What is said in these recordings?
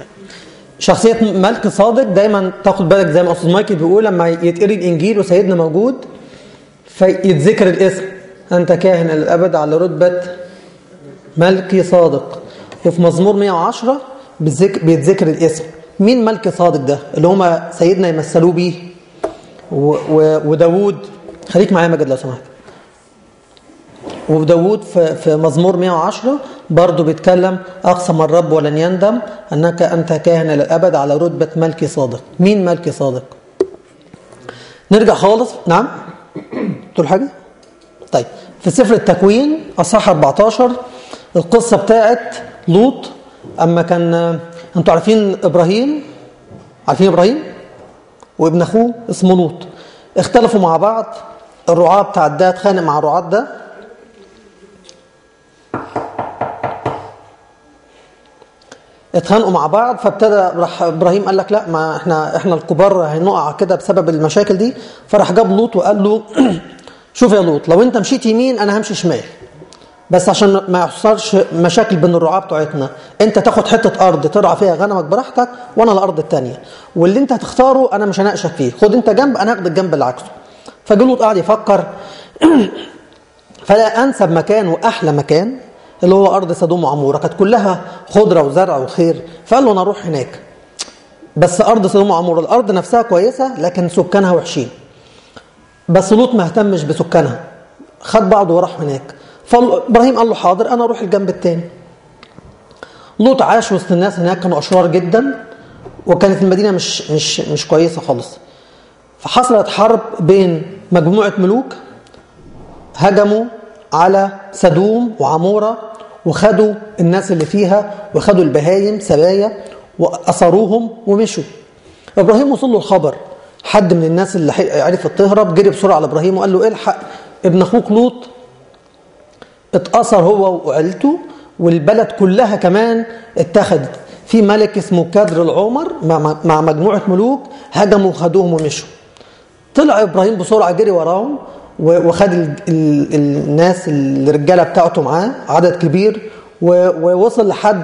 شخصية ملك صادق دايما تاخد بالك زي ما أستاذ مايكل بيقول لما يتقري الإنجيل وسيدنا موجود فيتذكر الاسم أنت كاهن للأبد على رتبة ملكي صادق وفي مزمور 110 بيتذك- بيتذكر الاسم مين ملك صادق ده اللي هما سيدنا يمثلوه بيه و- و- وداوود خليك معايا مجد لو سمحت وداود في, في مزمور 110 برضه بيتكلم أقسم الرب ولن يندم أنك أنت كاهن للأبد على رتبة ملكي صادق مين ملكي صادق نرجع خالص نعم تقول حاجة طيب في سفر التكوين أصحاح 14 القصة بتاعت لوط أما كان أنتوا عارفين إبراهيم عارفين إبراهيم وابن أخوه اسمه لوط اختلفوا مع بعض الرعاة بتاع ده اتخانق مع الرعاة ده اتخانقوا مع بعض فابتدى راح ابراهيم قال لك لا ما احنا احنا الكبار هنقع كده بسبب المشاكل دي فراح جاب لوط وقال له شوف يا لوط لو انت مشيت يمين انا همشي شمال بس عشان ما يحصلش مشاكل بين الرعاة بتوعتنا انت تاخد حتة ارض ترعى فيها غنمك براحتك وانا الارض التانية واللي انت هتختاره انا مش هناقشك فيه خد انت جنب انا هاخد الجنب اللي عكسه فجه لوط قاعد يفكر فلا انسب مكان واحلى مكان اللي هو ارض سدوم وعموره كانت كلها خضره وزرع وخير فقال له انا اروح هناك بس ارض سدوم وعموره الارض نفسها كويسه لكن سكانها وحشين بس لوط ما اهتمش بسكانها خد بعضه وراح هناك فابراهيم قال له حاضر انا اروح الجنب التاني لوط عاش وسط الناس هناك كانوا اشرار جدا وكانت المدينه مش مش مش كويسه خالص فحصلت حرب بين مجموعه ملوك هجموا على سدوم وعمورة وخدوا الناس اللي فيها وخدوا البهايم سبايا وأسروهم ومشوا إبراهيم وصل له الخبر حد من الناس اللي عرفت تهرب جري بسرعة على إبراهيم وقال له الحق ابن أخوك لوط اتأثر هو وعيلته والبلد كلها كمان اتخذت في ملك اسمه كدر العمر مع مع مجموعة ملوك هجموا وخدوهم ومشوا طلع إبراهيم بسرعة جري وراهم وخد ال ال الناس الرجاله بتاعته معاه عدد كبير ووصل لحد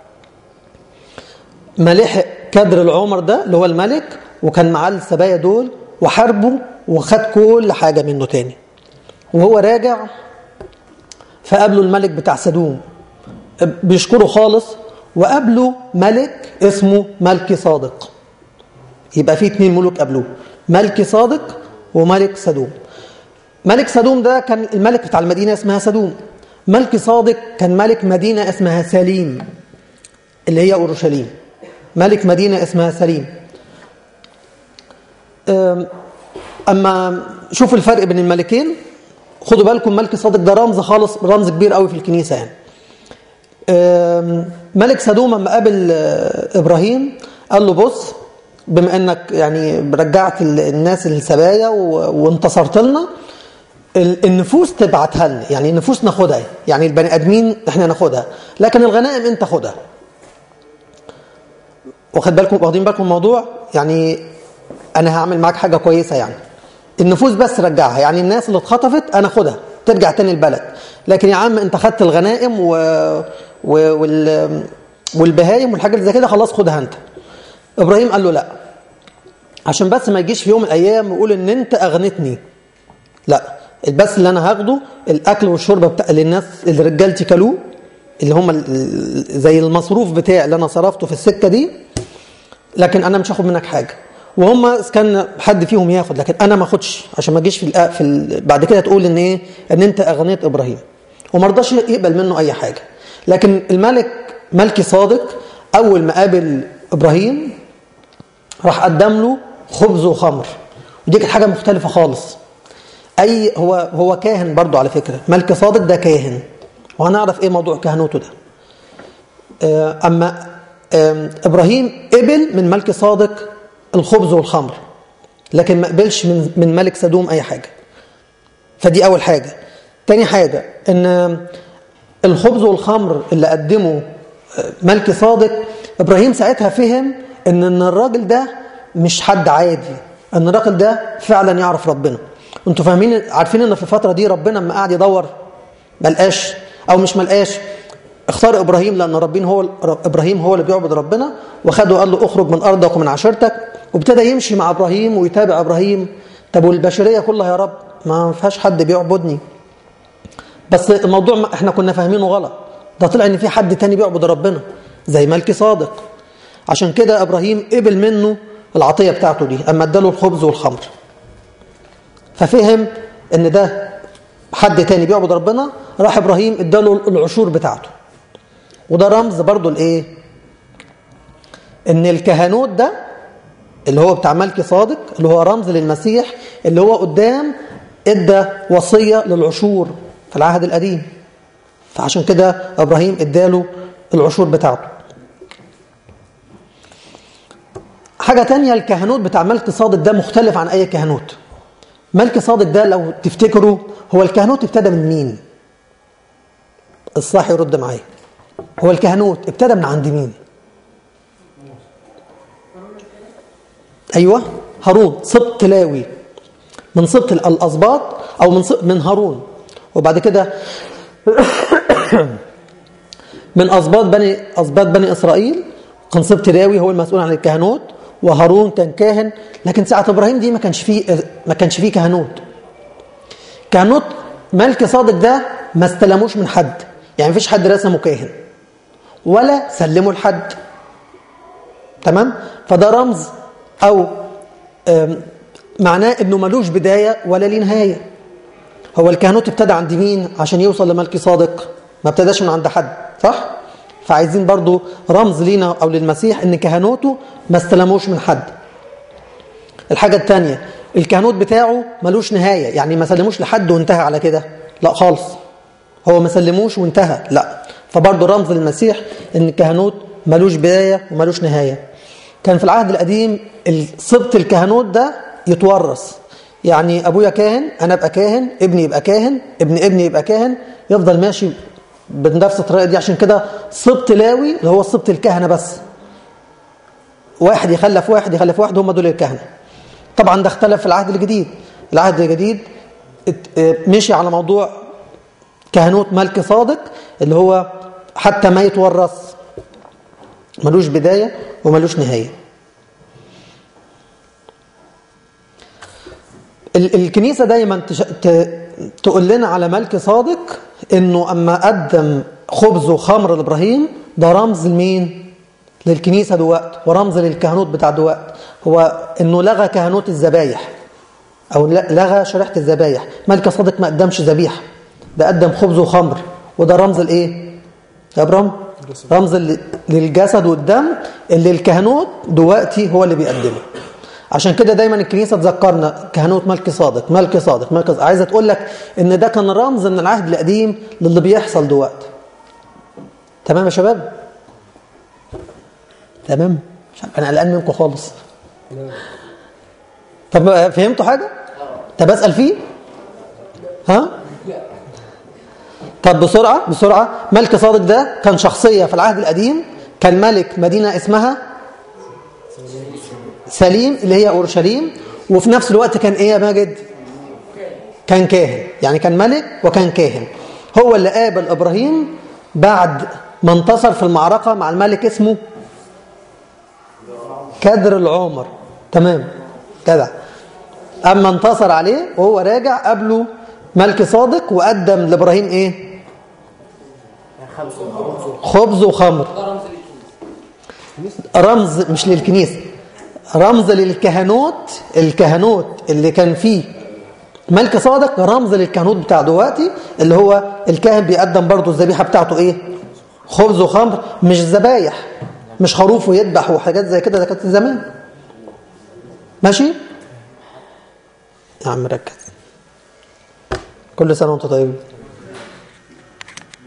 ما لحق كدر العمر ده اللي هو الملك وكان معاه السبايا دول وحاربه وخد كل حاجه منه تاني وهو راجع فقابله الملك بتاع سدوم بيشكره خالص وقابله ملك اسمه ملكي صادق يبقى في اتنين ملوك قابلوه ملكي صادق وملك سدوم ملك سدوم ده كان الملك بتاع المدينة اسمها سدوم ملك صادق كان ملك مدينة اسمها سليم اللي هي أورشليم ملك مدينة اسمها سليم أما شوفوا الفرق بين الملكين خدوا بالكم ملك صادق ده رمز خالص رمز كبير قوي في الكنيسة يعني ملك سدوم لما قابل إبراهيم قال له بص بما انك يعني رجعت الناس السبايا وانتصرت لنا النفوس تبعتها لنا يعني النفوس ناخدها يعني البني ادمين احنا ناخدها لكن الغنائم انت خدها واخد بالكم واخدين بالكم الموضوع يعني انا هعمل معاك حاجه كويسه يعني النفوس بس رجعها يعني الناس اللي اتخطفت انا خدها ترجع تاني البلد لكن يا عم انت خدت الغنائم و... و... وال... والبهايم والحاجات زي كده خلاص خدها انت ابراهيم قال له لا عشان بس ما يجيش في يوم من الايام ويقول ان انت اغنتني لا بس اللي انا هاخده الاكل والشرب بتاع اللي الناس اللي رجالتي كلوه اللي هم زي المصروف بتاعي اللي انا صرفته في السكه دي لكن انا مش هاخد منك حاجه وهم كان حد فيهم ياخد لكن انا ما اخدش عشان ما اجيش في, في ال... بعد كده تقول ان ايه ان انت اغنيت ابراهيم وما رضاش يقبل منه اي حاجه لكن الملك ملكي صادق اول ما قابل ابراهيم راح قدم له خبز وخمر ودي كانت حاجه مختلفه خالص اي هو هو كاهن برضو على فكره ملك صادق ده كاهن وهنعرف ايه موضوع كهنوته ده اما ابراهيم قبل من ملك صادق الخبز والخمر لكن ما قبلش من من ملك سدوم اي حاجه فدي اول حاجه تاني حاجه ان الخبز والخمر اللي قدمه ملك صادق ابراهيم ساعتها فهم ان ان الراجل ده مش حد عادي ان الراجل ده فعلا يعرف ربنا انتوا فاهمين عارفين ان في الفتره دي ربنا لما قعد يدور ملقاش او مش ملقاش اختار ابراهيم لان ربين هو ابراهيم هو اللي بيعبد ربنا وخده قال له اخرج من ارضك ومن عشيرتك وابتدى يمشي مع ابراهيم ويتابع ابراهيم طب والبشريه كلها يا رب ما فيهاش حد بيعبدني بس الموضوع ما احنا كنا فاهمينه غلط ده طلع ان في حد تاني بيعبد ربنا زي ملكي صادق عشان كده ابراهيم قبل منه العطيه بتاعته دي اما اداله الخبز والخمر ففهم ان ده حد تاني بيعبد ربنا راح ابراهيم اداله العشور بتاعته وده رمز برضو الايه ان الكهنوت ده اللي هو بتاع ملكي صادق اللي هو رمز للمسيح اللي هو قدام ادى وصيه للعشور في العهد القديم فعشان كده ابراهيم اداله العشور بتاعته حاجة تانية الكهنوت بتاع ملك صادق ده مختلف عن أي كهنوت ملك صادق ده لو تفتكروا هو الكهنوت ابتدى من مين الصاح يرد معايا هو الكهنوت ابتدى من عند مين أيوة هارون سبط لاوي من سبط الأسباط أو من من هارون وبعد كده من أسباط بني أسباط بني إسرائيل كان سبط لاوي هو المسؤول عن الكهنوت وهارون كان كاهن لكن ساعة إبراهيم دي ما كانش فيه ما كانش فيه كهنوت كهنوت ملك صادق ده ما استلموش من حد يعني مفيش حد رسمه كاهن ولا سلمه لحد تمام فده رمز أو معناه انه ملوش بداية ولا ليه نهاية هو الكهنوت ابتدى عند مين عشان يوصل لملك صادق ما ابتداش من عند حد صح فعايزين برضو رمز لينا او للمسيح ان كهنوته ما استلموش من حد الحاجة الثانية الكهنوت بتاعه ملوش نهاية يعني ما سلموش لحد وانتهى على كده لا خالص هو ما سلموش وانتهى لا فبرضه رمز للمسيح ان الكهنوت ملوش بداية وملوش نهاية كان في العهد القديم سبط الكهنوت ده يتورث يعني ابويا كاهن انا ابقى كاهن ابني يبقى كاهن ابن ابني يبقى كاهن يفضل ماشي بنفس الطريقه دي عشان كده سبط لاوي اللي هو سبط الكهنه بس واحد يخلف واحد يخلف واحد هم دول الكهنه طبعا ده اختلف في العهد الجديد العهد الجديد مشي على موضوع كهنوت ملك صادق اللي هو حتى ما يتورث ملوش بدايه وملوش نهايه الكنيسة دايما تقول لنا على ملك صادق انه اما قدم خبز وخمر لابراهيم ده رمز لمين للكنيسة دوقت ورمز للكهنوت بتاع دوقت هو انه لغى كهنوت الذبايح او لغى شريحة الذبايح ملك صادق ما قدمش ذبيحة ده قدم خبز وخمر وده رمز الايه يا ابراهيم رمز للجسد والدم اللي الكهنوت دلوقتي هو اللي بيقدمه عشان كده دايما الكنيسه تذكرنا كهنوت ملك صادق ملك صادق ملك صادق عايزه تقول لك ان ده كان رمز من العهد القديم للي بيحصل دلوقتي تمام يا شباب تمام انا قلقان منكم خالص طب فهمتوا حاجه طب اسال فيه ها طب بسرعه بسرعه ملك صادق ده كان شخصيه في العهد القديم كان ملك مدينه اسمها سليم اللي هي اورشليم وفي نفس الوقت كان ايه يا ماجد كان كاهن يعني كان ملك وكان كاهن هو اللي قابل ابراهيم بعد ما انتصر في المعركه مع الملك اسمه كدر العمر تمام جدع اما انتصر عليه وهو راجع قابله ملك صادق وقدم لابراهيم ايه خبز وخمر رمز مش للكنيسه رمز للكهنوت الكهنوت اللي كان فيه ملك صادق رمز للكهنوت بتاع دلوقتي اللي هو الكاهن بيقدم برضه الذبيحه بتاعته ايه خبز وخمر مش ذبايح مش خروف ويذبح وحاجات زي كده ده كانت زمان ماشي يا عم ركز كل سنه وانت طيب